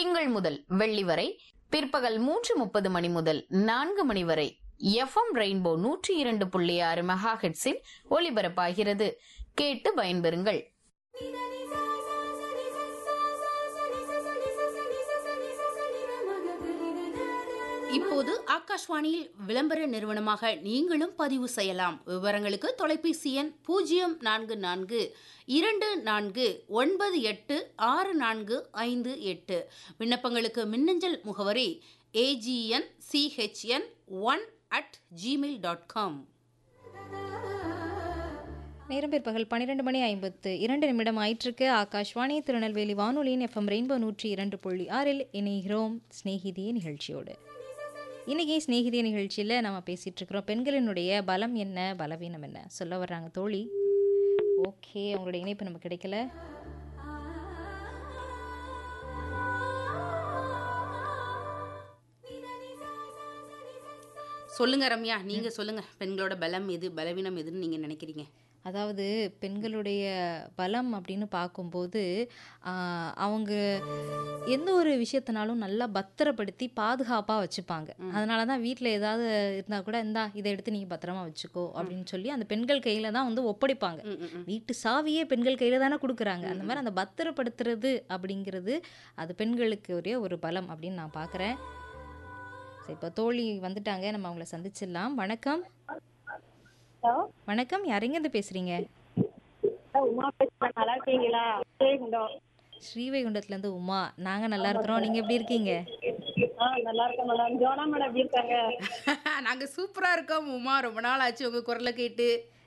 திங்கள் முதல் வெள்ளி வரை பிற்பகல் மூன்று முப்பது மணி முதல் நான்கு மணி வரை எஃப்எம் ரெயின்போ நூற்றி இரண்டு புள்ளி ஆறு மெகா ஹெட்ஸில் ஒலிபரப்பாகிறது கேட்டு பயன்பெறுங்கள் இப்போது ஆகாஷ்வாணியில் விளம்பர நிறுவனமாக நீங்களும் பதிவு செய்யலாம் விவரங்களுக்கு தொலைபேசி எண் பூஜ்ஜியம் நான்கு நான்கு இரண்டு நான்கு ஒன்பது எட்டு ஆறு நான்கு ஐந்து எட்டு விண்ணப்பங்களுக்கு மின்னஞ்சல் முகவரி A G N C H N one at Gmail dot com நேரம் பிற்பகல் பன்னிரெண்டு மணி ஐம்பத்து இரண்டு நிமிடம் ஆயிற்றுக்கு ஆகாஷ்வாணி திருநெல்வேலி வானொலியின் எஃப்எம் ரெயின்போ நூற்றி இரண்டு புள்ளி ஆறில் இணைகிறோம் ஸ்நேகிதிய நிகழ்ச்சியோடு இன்னைக்கு ஸ்நேகிதிய நிகழ்ச்சியில் நம்ம பேசிகிட்டு இருக்கிறோம் பெண்களினுடைய பலம் என்ன பலவீனம் என்ன சொல்ல வர்றாங்க தோழி ஓகே அவங்களுடைய இணைப்பு நமக்கு கிடைக்கல சொல்லுங்க ரம்யா நீங்க சொல்லுங்க பெண்களோட பலம் எது பலவீனம் எதுன்னு நீங்க நினைக்கிறீங்க அதாவது பெண்களுடைய பலம் அப்படின்னு பார்க்கும்போது ஆஹ், அவங்க எந்த ஒரு விஷயத்தினாலும் நல்லா பத்திரப்படுத்தி பாதுகாப்பாக வச்சுப்பாங்க அதனால தான் வீட்டில் ஏதாவது இருந்தால் கூட இந்தா இதை எடுத்து நீங்கள் பத்திரமா வச்சுக்கோ அப்படின்னு சொல்லி அந்த பெண்கள் கையில் தான் வந்து ஒப்படைப்பாங்க ம், ம், ம். வீட்டு சாவியே பெண்கள் கையில் தானே கொடுக்குறாங்க அந்த மாதிரி அந்த பத்திரப்படுத்துறது அப்படிங்கிறது அது பெண்களுக்கு ஒரே ஒரு பலம் அப்படின்னு நான் பார்க்குறேன் சரி இப்போ தோழி வந்துட்டாங்க நம்ம அவங்கள சந்திச்சிடலாம் வணக்கம் ஹலோ வணக்கம் யாரெங்கேருந்து பேசுகிறீங்க உமா பேசுறேன் நல்லா இருக்கீங்களா ஸ்ரீகுண்டம் ஸ்ரீவைகுண்டத்துலேருந்து உமா நாங்கள் நல்லா இருக்கிறோம் நீங்கள் எப்படி இருக்கீங்க ஆ நல்லா இருக்கேன் மேடம் ஜோனா மேடம் எப்படி இருக்காங்க நாங்க சூப்பரா இருக்கோம் உமா ரொம்ப நாள் ஆச்சு உங்க குரலை கேட்டு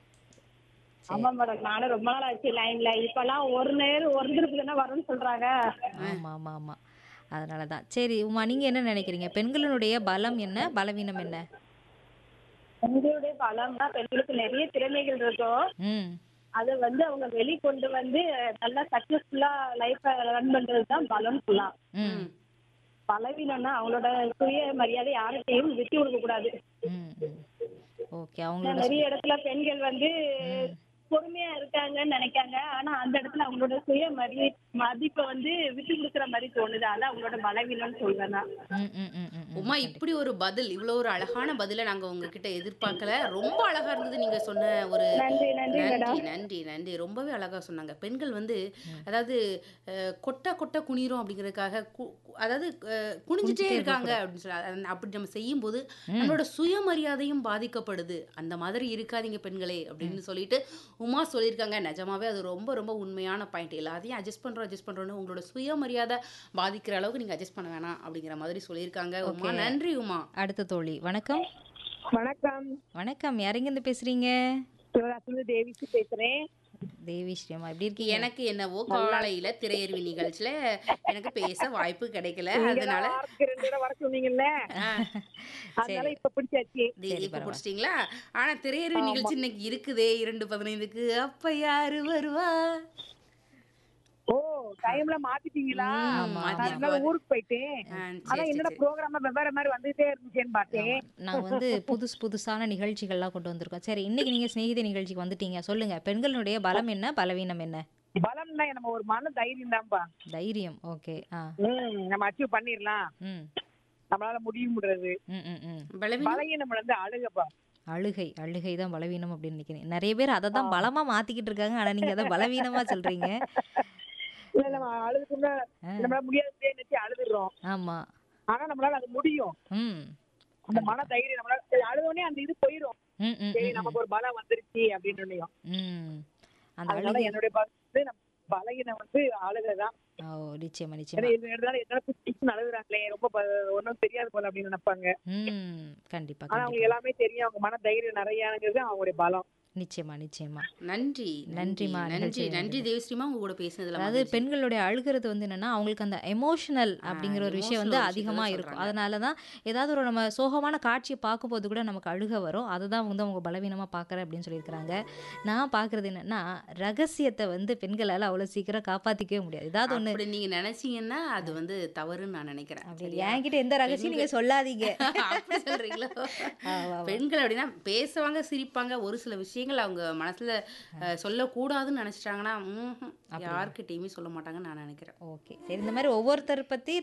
ஆமா மேடம் நானும் ரொம்ப நாள் ஆச்சு லைன்ல இப்பெல்லாம் ஒரு நேரம் ஒரு திருப்பி தானே வரும்னு சொல்றாங்க ஆமாம் ஆமாம் ஆமாம் அதனால தான் சரி உமா நீங்கள் என்ன நினைக்கிறீங்க பெண்களினுடைய பலம் என்ன பலவீனம் என்ன பெண்களுடைய பலம்னா பெண்களுக்கு நிறைய திறமைகள் இருக்கும் ம் அதை வந்து அவங்க வெளிக்கொண்டு வந்து நல்லா சக்சஸ்ஃபுல்லா லைஃப ரன் பண்றது தான் பலம்னு சொல்லலாம் ம் பலவீனம்னா அவங்களோட சுய மரியாதை யார்கிட்டயும் விட்டு கொடுக்க கூடாது ம் ம் ஓகே அவங்களோட நிறைய இடத்துல பெண்கள் வந்து பொறுமையா இருக்காங்கன்னு நினைக்காங்க ஆனா அந்த இடத்துல அவங்களோட சுய மரி மதிப்பை வந்து விட்டு கொடுக்குற மாதிரி தோணுது அதான் அவங்களோட பலவீனம்னு சொல்வேன் நான் ம் ம் ம் ம் ம். உமா இப்படி ஒரு பதில் இவ்வளவு ஒரு அழகான பதில நாங்க உங்ககிட்ட எதிர்பார்க்கல ரொம்ப அழகா இருந்தது நீங்க சொன்ன ஒரு நன்றி நன்றி நன்றி மேடம் நன்றி நன்றி ரொம்பவே அழகா சொன்னாங்க பெண்கள் வந்து அதாவது அஹ், கொட்டா கொட்டா குனிறோம் அப்படிங்கறதுக்காக கு- கு- அதாவது அஹ், குனிஞ்சிட்டே இருக்காங்க அப்படின்னு சொல்லி அத- அப்படி நம்ம செய்யும் போது நம்மளோட சுயமரியாதையும் பாதிக்கப்படுது அந்த மாதிரி இருக்காதீங்க பெண்களே அப்படின்னு சொல்லிட்டு உமா சொல்லியிருக்காங்க நிஜமாவே அது ரொம்ப ரொம்ப உண்மையான பாயிண்ட் எல்லாத்தையும் அட்ஜஸ்ட் பண்றோம் அட்ஜஸ்ட் பண்றோம்னு உங்களோட சுயமரியாதை பாதிக்கிற அளவுக்கு நீங்க அட்ஜஸ்ட் பண்ண வேணாம் அப்படிங்கிற மாதிரி சொல்லியிருக்காங்க உமா நன்றி உமா அடுத்த தோழி வணக்கம் வணக்கம் வணக்கம் யாரெங்கேருந்து பேசுகிறீங்க சிவகாசிலிருந்து தேவிக்கு பேசுறேன் தேவி ஸ்ரீமா எப்படி இருக்கீங்க எனக்கு என்னவோ காலையில திரையருவி நிகழ்ச்சியில எனக்கு பேச வாய்ப்பு கிடைக்கல அதனால வாரத்துக்கு ரெண்டு தடவை வர சொன்னீங்கல்ல அதனால இப்ப பிடிச்சாச்சு தி- இப்ப பிடிச்சிட்டீங்களா ஆனா திரையருவி நிகழ்ச்சி இன்னைக்கு இருக்குதே இரண்டு பதினைந்துக்கு அப்ப யாரு வருவா ஓ டைம்ல மாத்திட்டீங்களா ஆமா, அதனால ஊருக்கு போயிட்டேன் ஆ, சரி, ஆனா சரி, என்னோட சரி. ப்ரோக்ராம் வெவ்வேறு மாதிரி வந்துட்டே இருந்துச்சேன்னு பார்த்தேன் நாங்கள் வந்து புதுசு புதுசான நிகழ்ச்சிகள்லாம் கொண்டு வந்திருக்கோம் சரி இன்னைக்கு நீங்கள் சிநேகித நிகழ்ச்சிக்கு வந்துட்டீங்க சொல்லுங்க பெண்களுடைய பலம் என்ன பலவீனம் என்ன பலம்னா நம்ம ஒரு மன தைரியம் தான்ப்பா தைரியம் ஓகே ஆ ம் நம்ம அச்சீவ் பண்ணிடலாம் ம் நம்மளால முடியும்ன்றது ம் ம் ம் பலவீனம் பழகிய நம்ம வந்து அழுகப்பா அழுகை அழுகை தான் பலவீனம் அப்படின்னு நினைக்கிறேன் நிறைய பேர் அதை தான் பலமா மாத்திக்கிட்டு இருக்காங்க ஆனா நீங்க அதை பலவீனமா சொல்றீங்க இல்ல நம்ம அழுதுக்குன்னா நம்மளால முடியாது நினைச்சு அழுதுடுறோம் ஆமா ஆனா நம்மளால அது முடியும் ம் அந்த மன தைரியம் நம்மளால சரி, அழுதோடனே அந்த இது போயிடும் ம் ம் சரி நமக்கு ஒரு பலம் வந்துருச்சு அப்படின்னு ம் அந்த அதனால அழுகை என்னுடைய பலம் வந்து நம்ம பலகினம் வந்து அழுகதான் ஓ நிச்சயமா ஏன்னா நிச்சயமா இது இருந்தாலும் எத்தனை குட்டின்னு அழுகுறாங்களே ரொம்ப ப- ஒண்ணும் தெரியாது போல அப்படின்னு நினைப்பாங்க ம் கண்டிப்பா ஆனா அவங்க கண்டிப்பா எல்லாமே தெரியும் அவங்க மன தைரியம் நிறையாங்கிறது அவங்களுடைய பலம் நிச்சயமா நிச்சயமா நன்றி நன்றிம்மா, நன்றி நிகழ்ச்சியில் நன்றி தேவஸ்ரீமா உங்க கூட பேசுனதுல அதாவது மகிழ்ச்சி. பெண்களுடைய அழுகிறது வந்து என்னன்னா அவங்களுக்கு அந்த எமோஷனல் அப்படிங்கிற ஒரு விஷயம் வந்து emotional அதிகமா விஷயத்தை இருக்கும் சொல்றாங்க. அதனால தான் ஏதாவது ஒரு நம்ம சோகமான காட்சியை பார்க்கும்போது கூட நமக்கு அழுக வரும் அதுதான் வந்து அவங்க பலவீனமா பார்க்குறேன் அப்படின்னு சொல்லியிருக்கிறாங்க நான் பார்க்கறது என்னன்னா ரகசியத்தை வந்து பெண்களால் அவ்வளோ சீக்கிரம் காப்பாற்றிக்கவே முடியாது ஏதாவது ஒன்று அப்படி நீங்க நினைச்சீங்கன்னா அது வந்து தவறுன்னு நான் நினைக்கிறேன் அப்படி சரியா? என்கிட்ட எந்த ரகசியம் நீங்க சொல்லாதீங்க அப்படி சொல்றீங்களா ஆமா, ஆமா. பெண்கள் அப்படின்னா பேசுவாங்க சிரிப்பாங்க ஒரு சில விஷயங்கள் அவங்க மனசுல அஹ், சொல்லக்கூடாதுன்னு நினைச்சிட்டாங்கன்னா ம்ஹும், யார்கிட்டயுமே சொல்ல மாட்டாங்கன்னு நான் நினைக்கிறேன் ஓகே சரி இந்த மாதிரி ஒவ்வொருத்தர் பத்தி